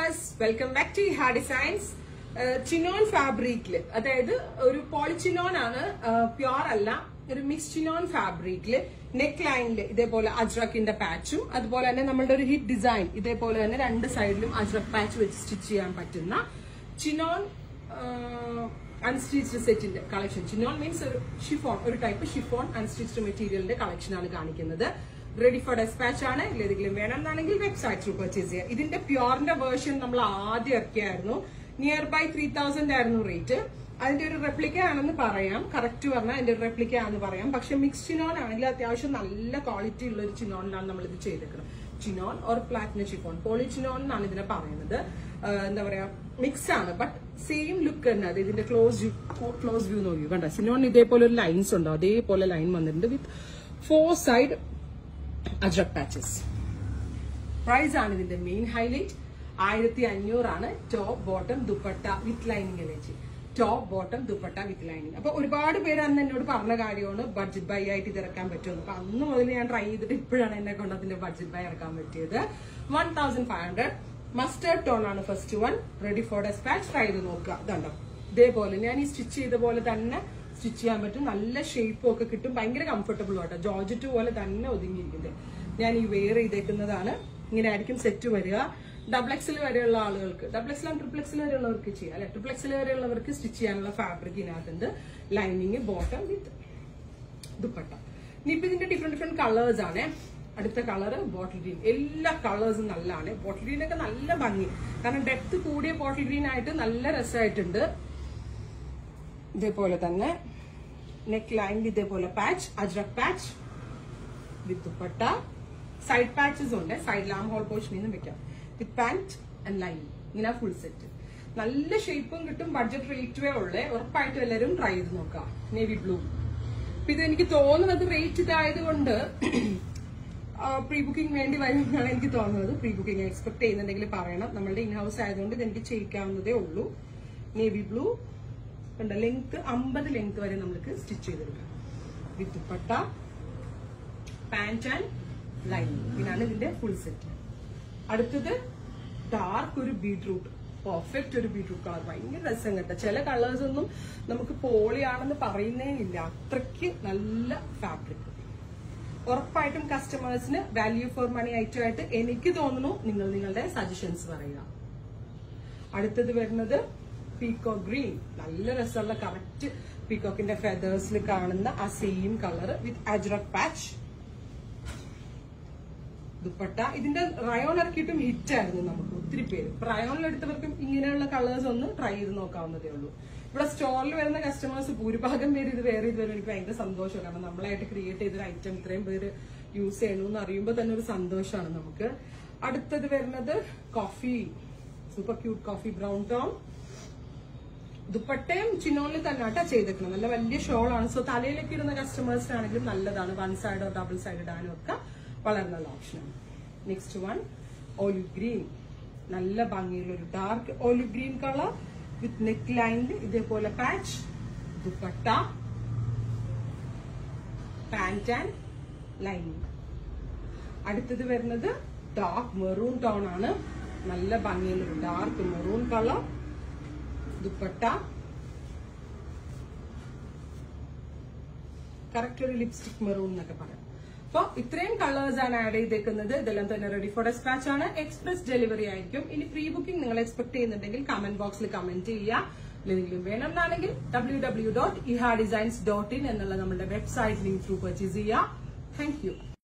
viewers welcome back to ഹാ designs chinon ഫാബ്രിക്കില് അതായത് ഒരു പോളിച്ചിനോൺ ആണ് പ്യോർ അല്ല ഒരു മിക്സ് ചിനോൺ ഫാബ്രിക്കില് നെക്ക് ലൈനിൽ ഇതേപോലെ അജ്രക്കിന്റെ പാച്ചും അതുപോലെ തന്നെ നമ്മളുടെ ഒരു ഹിറ്റ് ഡിസൈൻ ഇതേപോലെ തന്നെ രണ്ട് സൈഡിലും അജ്രക് പാച്ച് വെച്ച് സ്റ്റിച്ച് ചെയ്യാൻ പറ്റുന്ന ചിനോൺ അൺസ്റ്റിച്ച്ഡ് സെറ്റിന്റെ കളക്ഷൻ ചിനോൺ മീൻസ് ഒരു ഷിഫോൺ ഒരു ടൈപ്പ് ഷിഫോൺ അൺസ്റ്റിച്ച്ഡ് മെറ്റീരിയലിന്റെ കളക്ഷൻ ആണ് കാണിക്കുന്നത് റെഡി ഫോർ ഡെസ്പാച്ച് ആണ് ഏതെങ്കിലും വേണമെന്നാണെങ്കിൽ വെബ്സൈറ്റ് ത്രൂ പർച്ചേസ് ചെയ്യാം ഇതിന്റെ പ്യോറിന്റെ വേർഷൻ നമ്മൾ ആദ്യം ഇറക്കിയായിരുന്നു നിയർ ബൈ ത്രീ തൗസൻഡ് ആയിരുന്നു റേറ്റ് അതിന്റെ ഒരു റെപ്ലിക്ക ആണെന്ന് പറയാം കറക്റ്റ് പറഞ്ഞാൽ അതിന്റെ ഒരു റെപ്ലിക്ക ആണെന്ന് പറയാം പക്ഷെ മിക്സ് ചിനോൺ ആണെങ്കിൽ അത്യാവശ്യം നല്ല ക്വാളിറ്റി ഉള്ള ഒരു ചിനോണിലാണ് നമ്മൾ ഇത് ചെയ്തേക്കുന്നത് chinon or platina chiffon poly chinon എന്നാണ് ഇതിനെ പറയുന്നത് ആ, എന്താ പറയാ മിക്സ് ആണ് ബട്ട് സെയിം ലുക്ക് തന്നെ അത് ഇതിന്റെ ക്ലോസ് വ്യൂ ക്ലോസ് വ്യൂ നോക്കി കണ്ട ചിനോൺ ഇതേപോലെ ഒരു ലൈൻസ് ഉണ്ടോ അതേപോലെ ലൈൻ വന്നിട്ടുണ്ട് with four side ajrak patches price ആണ് ഇതിന്റെ മെയിൻ ഹൈലൈറ്റ് ആയിരത്തി അഞ്ഞൂറാണ് top bottom dupatta with lining വെച്ച് top bottom dupatta with lining അപ്പൊ ഒരുപാട് പേര് അന്ന് എന്നോട് പറഞ്ഞ കാര്യമാണ് ബഡ്ജറ്റ് ബൈ ആയിട്ട് ഇത് ഇറക്കാൻ പറ്റുമെന്ന് അപ്പൊ അന്ന് മുതൽ ഞാൻ ട്രൈ ചെയ്തിട്ട് ഇപ്പോഴാണ് എന്നെ കൊണ്ട് അതിന്റെ ബഡ്ജറ്റ് ബൈ ഇറക്കാൻ പറ്റിയത് one thousand five hundred mustard tone ആണ് first one ready for dispatch try ചെയ്ത് നോക്കുക ഇതുണ്ടോ ഇതേപോലെ ഞാൻ ഈ സ്റ്റിച്ച് ചെയ്ത പോലെ തന്നെ സ്റ്റിച്ച് ചെയ്യാൻ പറ്റും നല്ല ഷേപ്പും ഒക്കെ കിട്ടും ഭയങ്കര കംഫർട്ടബിൾ ആട്ടോ ജോർജറ്റ് പോലെ തന്നെ ഒതുങ്ങിയിരിക്കുന്നത് ഞാൻ ഈ വെയർ ചെയ്തേക്കുന്നതാണ് ഇങ്ങനെ ആയിരിക്കും സെറ്റ് വരിക ഡബിൾ എക്സിൽ വരെയുള്ള ആളുകൾക്ക് ഡബിൾ എക്സിലും ട്രിപ്പിൾ എക്സിൽ വരെയുള്ളവർക്ക് ചെയ്യാം അല്ലെ ട്രിപ്പിൾ എക്സിൽ വരെയുള്ളവർക്ക് സ്റ്റിച്ച് ചെയ്യാനുള്ള ഫാബ്രിക് ഇതിനകത്തുണ്ട് ലൈനിങ് ബോട്ടം വിത്ത് ദുപ്പട്ട ഇനിയിപ്പോ ഇതിന്റെ ഡിഫറെന്റ് ഡിഫറെന്റ് കളേഴ്സ് ആണ് അടുത്ത കളർ ബോട്ടിൽ ഗ്രീൻ എല്ലാ കളേഴ്സും നല്ലതാണ് ബോട്ടിൽ ഗ്രീൻ ഒക്കെ നല്ല ഭംഗി കാരണം ഡെപ്ത് കൂടിയ ബോട്ടിൽ ഗ്രീൻ ആയിട്ട് നല്ല രസമായിട്ടുണ്ട് ഇതേപോലെ തന്നെ നെക്ക് ലൈനിൽ ഇതേപോലെ patch Ajrak patch with dupatta side patches ഉണ്ട് സൈഡ് ലാം ഹോൾ പോർഷനിൽ നിന്ന് വെക്കാം വിത്ത് പാന്റ് ആൻഡ് ലൈൻ ഇങ്ങനെ ഫുൾ സെറ്റ് നല്ല ഷേപ്പും കിട്ടും ബഡ്ജറ്റ് റേറ്റുവേ ഉള്ളേ ഉറപ്പായിട്ടും എല്ലാവരും ട്രൈ ചെയ്ത് നോക്കാം നേവി ബ്ലൂ അപ്പൊ ഇത് എനിക്ക് തോന്നുന്നത് റേറ്റ് ഇതായതുകൊണ്ട് പ്രീ ബുക്കിംഗ് വേണ്ടി വരും എന്നാണ് എനിക്ക് തോന്നുന്നത് പ്രീ ബുക്കിംഗ് എക്സ്പെക്ട് ചെയ്യുന്നുണ്ടെങ്കിൽ പറയണം നമ്മളുടെ ഇൻ ഹൗസ് ആയതുകൊണ്ട് ഇത് എനിക്ക് ചെയ്യിക്കാവുന്നതേ ഉള്ളൂ നേവി ബ്ലൂ ഉണ്ട് ലെങ്ത് അമ്പത് ലെങ്ത് വരെ നമുക്ക് സ്റ്റിച്ച് ചെയ്തെടുക്കാം with dupatta pant and line ഇതാണ് ഇതിന്റെ ഫുൾ സെറ്റ് അടുത്തത് ഡാർക്ക് ഒരു ബീട്രൂട്ട് പെർഫെക്റ്റ് ഒരു ബീട്രൂട്ട് കളർ ഭയങ്കര രസം കേട്ടോ ചില കളേഴ്സ് ഒന്നും നമുക്ക് പോളിയാണെന്ന് പറയുന്നേ ഇല്ല അത്രയ്ക്ക് നല്ല ഫാബ്രിക് ഉറപ്പായിട്ടും കസ്റ്റമേഴ്സിന് വാല്യൂ ഫോർ മണി ഐറ്റം ആയിട്ട് എനിക്ക് തോന്നുന്നു നിങ്ങൾ നിങ്ങളുടെ സജഷൻസ് പറയുക അടുത്തത് വരുന്നത് പീക്കോ ഗ്രീൻ നല്ല രസമുള്ള കറക്റ്റ് പീക്കോക്കിന്റെ ഫെദേഴ്സിൽ കാണുന്ന ആ same colour with Ajrak patch dupatta ഇതിന്റെ റയോൺ ഇറക്കിയിട്ടും ഹിറ്റ് ആയിരുന്നു നമുക്ക് ഒത്തിരി പേര് റയോണിൽ എടുത്തവർക്കും ഇങ്ങനെയുള്ള കളേഴ്സ് ഒന്ന് ട്രൈ ചെയ്ത് നോക്കാവുന്നതേ ഉള്ളൂ ഇവിടെ സ്റ്റോറിൽ വരുന്ന കസ്റ്റമേഴ്സ് ഭൂരിഭാഗം പേര് ഇത് വേറെ ഇത് വരും എനിക്ക് ഭയങ്കര സന്തോഷം കാരണം നമ്മളായിട്ട് ക്രിയേറ്റ് ചെയ്തൊരു ഐറ്റം ഇത്രയും പേര് യൂസ് ചെയ്യണു എന്ന് അറിയുമ്പോൾ തന്നെ ഒരു സന്തോഷമാണ് നമുക്ക് അടുത്തത് വരുന്നത് coffee super cute coffee brown tone ദുപ്പട്ടയും ചിന്നോണിൽ തന്നെ ആട്ടാ ചെയ്തേക്കണം നല്ല വലിയ ഷോൾ ആണ് സോ തലയിലേക്ക് ഇടുന്ന കസ്റ്റമേഴ്സിനാണെങ്കിലും നല്ലതാണ് വൺ സൈഡോ ഡബിൾ സൈഡ് ഇടാനും ഒക്കെ വളരെ നല്ല ഓപ്ഷനാണ് നെക്സ്റ്റ് വൺ ഓലിവ് ഗ്രീൻ നല്ല ഭംഗിയുള്ള ഒരു dark olive green colour with neck ലൈനിൽ ഇതേപോലെ patch dupatta pant and lining അടുത്തത് വരുന്നത് ഡാർക്ക് മെറൂൺ ടോൺ ആണ് നല്ല ഭംഗിയുള്ള ഒരു dark maroon colour dupatta correct ഒരു ലിപ്സ്റ്റിക് മെറൂൺ എന്നൊക്കെ പറയാം അപ്പൊ ഇത്രയും കളേഴ്സ് ആണ് ആഡ് ചെയ്തേക്കുന്നത് ഇതെല്ലാം തന്നെ റെഡി ഫോർ ഡെസ്പാച്ച് ആണ് എക്സ്പ്രസ് ഡെലിവറി ആയിരിക്കും ഇനി പ്രീ ബുക്കിംഗ് നിങ്ങൾ എക്സ്പെക്ട് ചെയ്യുന്നുണ്ടെങ്കിൽ കമന്റ് ബോക്സിൽ കമന്റ് ചെയ്യുക എന്തെങ്കിലും വേണമെന്നാണെങ്കിൽ W W dot Iha designs dot in എന്നുള്ള നമ്മുടെ വെബ്സൈറ്റ് ലിങ്ക് ത്രൂ പർച്ചേസ് ചെയ്യുക താങ്ക് യു